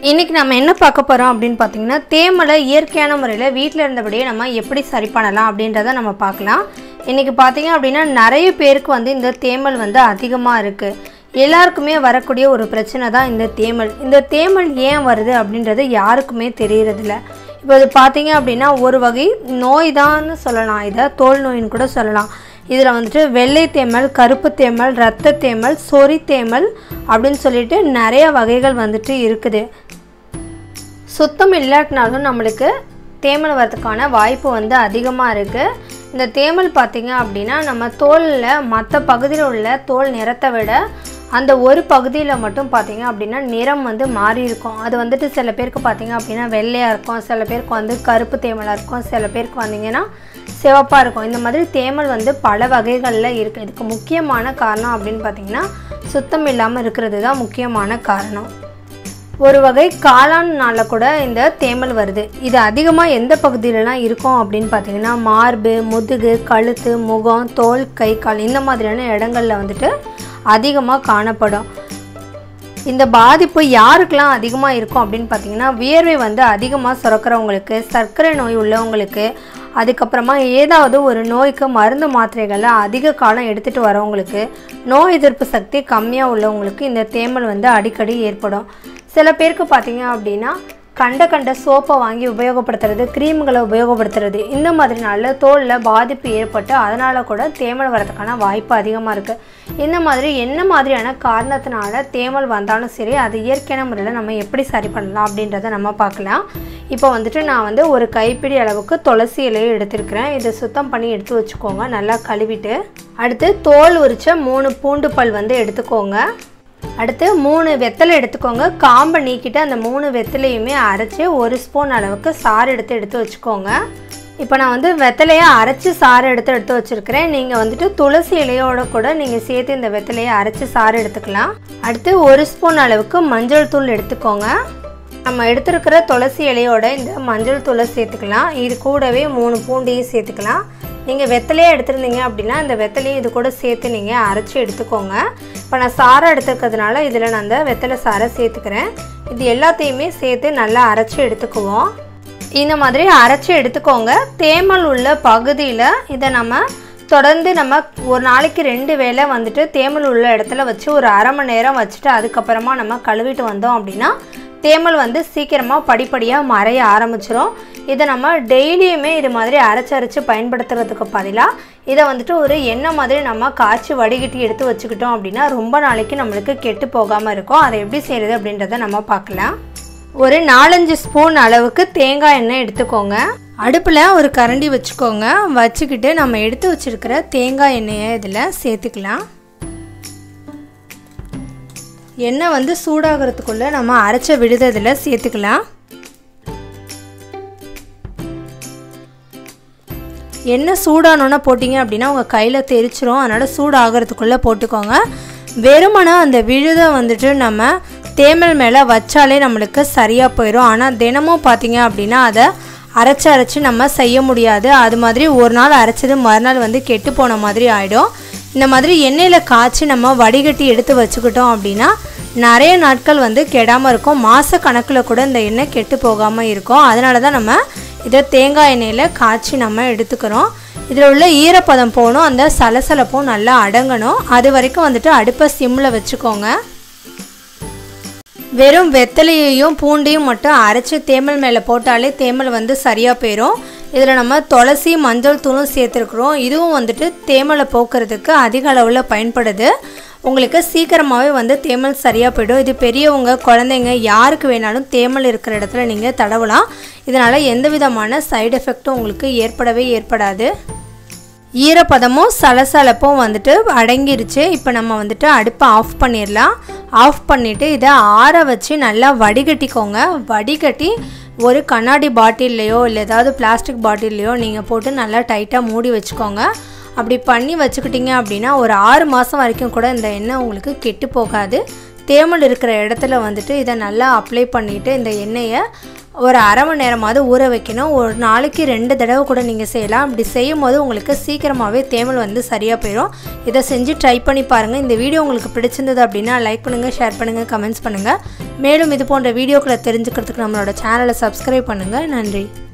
இன்றைக்கி நம்ம என்ன பார்க்க போகிறோம் அப்படின்னு பார்த்தீங்கன்னா தேமலை இயற்கையான முறையில் வீட்டில் இருந்தபடியே நம்ம எப்படி சரி பண்ணலாம் அப்படின்றத நம்ம பார்க்கலாம் இன்றைக்கி பார்த்தீங்க அப்படின்னா நிறைய பேருக்கு வந்து இந்த தேமல் வந்து அதிகமாக இருக்குது எல்லாருக்குமே வரக்கூடிய ஒரு பிரச்சனை தான் இந்த தேமல் இந்த தேமல் ஏன் வருது அப்படின்றது யாருக்குமே தெரியறதில்ல இப்போ இது பார்த்தீங்க அப்படின்னா ஒரு வகை நோய் தான்னு சொல்லலாம் இதை தோல் நோயின்னு கூட சொல்லலாம் இதில் வந்துட்டு வெள்ளை தேமல் கருப்பு தேமல் ரத்த தேமல் சொறி தேமல் அப்படின்னு சொல்லிட்டு நிறைய வகைகள் வந்துட்டு இருக்குது சுத்தம் இல்லாட்டினாலும் நம்மளுக்கு தேமல் வரதுக்கான வாய்ப்பு வந்து அதிகமாக இருக்குது இந்த தேமல் பார்த்திங்க அப்படின்னா நம்ம தோலில் மற்ற பகுதியில் உள்ள தோல் நிறத்தை விட அந்த ஒரு பகுதியில் மட்டும் பார்த்திங்க அப்படின்னா நிறம் வந்து மாறி இருக்கும் அது வந்துட்டு சில பேருக்கு பார்த்திங்க அப்படின்னா வெள்ளையாக இருக்கும் சில பேருக்கு வந்து கருப்பு தேமலாக இருக்கும் சில பேருக்கு வந்தீங்கன்னா சிவப்பாக இருக்கும் இந்த மாதிரி தேமல் வந்து பல வகைகளில் இருக்குது இதுக்கு முக்கியமான காரணம் அப்படின்னு பார்த்திங்கன்னா சுத்தம் இல்லாமல் இருக்கிறது தான் முக்கியமான காரணம் ஒரு வகை காளான்னால கூட இந்த தேமல் வருது இது அதிகமாக எந்த பகுதியிலலாம் இருக்கும் அப்படின்னு பார்த்தீங்கன்னா மார்பு முதுகு கழுத்து முகம் தோல் கை கால் இந்த மாதிரியான இடங்கள்ல வந்துட்டு அதிகமாக காணப்படும் இந்த பாதிப்பு யாருக்கெல்லாம் அதிகமாக இருக்கும் அப்படின்னு பார்த்தீங்கன்னா வியர்வை வந்து அதிகமாக சுரக்கிறவங்களுக்கு சர்க்கரை நோய் உள்ளவங்களுக்கு அதுக்கப்புறமா ஏதாவது ஒரு நோய்க்கு மருந்து மாத்திரைகளை அதிக காலம் எடுத்துகிட்டு வரவங்களுக்கு நோய் எதிர்ப்பு சக்தி கம்மியாக உள்ளவங்களுக்கு இந்த தேமல் வந்து அடிக்கடி ஏற்படும் சில பேருக்கு பார்த்தீங்க அப்படின்னா கண்ட கண்ட சோப்பை வாங்கி உபயோகப்படுத்துறது க்ரீம்களை உபயோகப்படுத்துறது இந்த மாதிரினால தோலில் பாதிப்பு ஏற்பட்டு அதனால் கூட தேமல் வரதுக்கான வாய்ப்பு அதிகமாக இருக்குது இந்த மாதிரி என்ன மாதிரியான காரணத்தினால தேமல் வந்தாலும் சரி அது இயற்கையான முறையில் நம்ம எப்படி சரி பண்ணலாம் அப்படின்றத நம்ம பார்க்கலாம் இப்போ வந்துட்டு நான் வந்து ஒரு கைப்பிடி அளவுக்கு துளசி இலையை எடுத்திருக்கிறேன் இதை சுத்தம் பண்ணி எடுத்து வச்சுக்கோங்க நல்லா கழுவிட்டு அடுத்து தோல் உரிச்ச மூணு பூண்டு பல் வந்து எடுத்துக்கோங்க அடுத்து மூணு வெத்தலை எடுத்துக்கோங்க காம்பை நீக்கிட்டு அந்த மூணு வெத்தலையுமே அரைச்சி ஒரு ஸ்பூன் அளவுக்கு சாறு எடுத்து எடுத்து வச்சுக்கோங்க இப்போ நான் வந்து வெத்தலையை அரைச்சி சாறு எடுத்து எடுத்து வச்சுருக்கிறேன் நீங்கள் வந்துட்டு துளசி இலையோட கூட நீங்கள் சேர்த்து இந்த வெத்தலையை அரைச்சி சாறு எடுத்துக்கலாம் அடுத்து ஒரு ஸ்பூன் அளவுக்கு மஞ்சள் தூள் எடுத்துக்கோங்க நம்ம எடுத்துருக்கிற துளசி இலையோட இந்த மஞ்சள் தூளை சேர்த்துக்கலாம் இது கூடவே மூணு பூண்டையும் சேர்த்துக்கலாம் நீங்கள் வெத்தலையாக எடுத்துருந்தீங்க அப்படின்னா இந்த வெத்தலையும் இது கூட சேர்த்து நீங்கள் அரைச்சி எடுத்துக்கோங்க இப்போ நான் சாரை எடுத்துக்கிறதுனால இதில் நான் அந்த வெத்தலை சாரை சேர்த்துக்கிறேன் இது எல்லாத்தையுமே சேர்த்து நல்லா அரைச்சி எடுத்துக்குவோம் இந்த மாதிரி அரைச்சி எடுத்துக்கோங்க தேமல் உள்ள பகுதியில் இதை நம்ம தொடர்ந்து நம்ம ஒரு நாளைக்கு ரெண்டு வேளை வந்துட்டு தேமல் உள்ள இடத்துல வச்சு ஒரு அரை மணி நேரம் வச்சுட்டு அதுக்கப்புறமா நம்ம கழுவிட்டு வந்தோம் அப்படின்னா தேமல் வந்து சீக்கிரமாக படிப்படியாக மறைய ஆரம்பிச்சிரும் இதை நம்ம டெய்லியுமே இது மாதிரி அரைச்சி அரைச்சி பயன்படுத்துறதுக்கு பதிலாக இதை வந்துட்டு ஒரு எண்ணெய் மாதிரி நம்ம காய்ச்சி வடிகட்டி எடுத்து வச்சுக்கிட்டோம் அப்படின்னா ரொம்ப நாளைக்கு நம்மளுக்கு கெட்டு போகாமல் இருக்கும் அதை எப்படி செய்கிறது அப்படின்றத நம்ம பார்க்கலாம் ஒரு நாலஞ்சு ஸ்பூன் அளவுக்கு தேங்காய் எண்ணெய் எடுத்துக்கோங்க அடுப்பில் ஒரு கரண்டி வச்சுக்கோங்க வச்சுக்கிட்டு நம்ம எடுத்து வச்சுருக்கிற தேங்காய் எண்ணெயை இதில் சேர்த்துக்கலாம் எண்ணெய் வந்து சூடாகிறதுக்குள்ளே நம்ம அரைச்ச விழுத இதில் சேர்த்துக்கலாம் எண்ணெய் சூடானோன்னா போட்டிங்க அப்படின்னா உங்கள் கையில் தெரிச்சிரும் அதனால் சூடாகிறதுக்குள்ளே போட்டுக்கோங்க வெறுமனை அந்த விழுதை வந்துட்டு நம்ம தேமல் மேலே வச்சாலே நம்மளுக்கு சரியாக போயிடும் ஆனால் தினமும் பார்த்தீங்க அப்படின்னா அதை அரைச்சி அரைச்சி நம்ம செய்ய முடியாது அது மாதிரி ஒரு நாள் அரைச்சது மறுநாள் வந்து கெட்டு போன மாதிரி ஆகிடும் இந்த மாதிரி எண்ணெயில் காய்ச்சி நம்ம வடிகட்டி எடுத்து வச்சுக்கிட்டோம் அப்படின்னா நிறைய நாட்கள் வந்து கெடாமல் இருக்கும் மாத கணக்கில் கூட இந்த எண்ணெய் கெட்டு போகாமல் இருக்கும் அதனால தான் நம்ம இதை தேங்காய் எண்ணெயில் காய்ச்சி நம்ம எடுத்துக்கிறோம் இதில் உள்ள ஈரப்பதம் போகணும் அந்த சலசலப்பும் நல்லா அடங்கணும் அது வரைக்கும் வந்துட்டு அடுப்பை சிம்மில் வச்சுக்கோங்க வெறும் வெத்தலையையும் பூண்டையும் மட்டும் அரைச்சி தேமல் மேலே போட்டாலே தேமல் வந்து சரியாக போயிடும் இதில் நம்ம துளசி மஞ்சள் தூளும் சேர்த்துருக்குறோம் இதுவும் வந்துட்டு தேமலை போக்குறதுக்கு அதிக அளவில் பயன்படுது உங்களுக்கு சீக்கிரமாகவே வந்து தேமல் சரியாக போயிடும் இது பெரியவங்க குழந்தைங்க யாருக்கு வேணாலும் தேமல் இருக்கிற இடத்துல நீங்கள் தடவலாம் இதனால் எந்த விதமான சைடு எஃபெக்ட்டும் உங்களுக்கு ஏற்படவே ஏற்படாது ஈரப்பதமும் சலசலப்பும் வந்துட்டு அடங்கிருச்சு இப்போ நம்ம வந்துட்டு அடுப்பை ஆஃப் பண்ணிடலாம் ஆஃப் பண்ணிவிட்டு இதை ஆற வச்சு நல்லா வடிகட்டிக்கோங்க வடிகட்டி ஒரு கண்ணாடி பாட்டில்லையோ இல்லை ஏதாவது பிளாஸ்டிக் பாட்டில்லையோ நீங்கள் போட்டு நல்லா டைட்டாக மூடி வச்சுக்கோங்க அப்படி பண்ணி வச்சுக்கிட்டிங்க அப்படின்னா ஒரு ஆறு மாதம் வரைக்கும் கூட இந்த எண்ணெய் உங்களுக்கு கெட்டு போகாது தேமல் இருக்கிற இடத்துல வந்துட்டு இதை நல்லா அப்ளை பண்ணிவிட்டு இந்த எண்ணெயை ஒரு அரை மணி நேரமாவது ஊற வைக்கணும் ஒரு நாளைக்கு ரெண்டு தடவை கூட நீங்கள் செய்யலாம் அப்படி செய்யும் போது உங்களுக்கு சீக்கிரமாகவே தேமல் வந்து சரியாக போயிடும் இதை செஞ்சு ட்ரை பண்ணி பாருங்கள் இந்த வீடியோ உங்களுக்கு பிடிச்சிருந்தது அப்படின்னா லைக் பண்ணுங்கள் ஷேர் பண்ணுங்கள் கமெண்ட்ஸ் பண்ணுங்கள் மேலும் இது போன்ற வீடியோக்களை தெரிஞ்சுக்கிறதுக்கு நம்மளோட சேனலை சப்ஸ்கிரைப் பண்ணுங்கள் நன்றி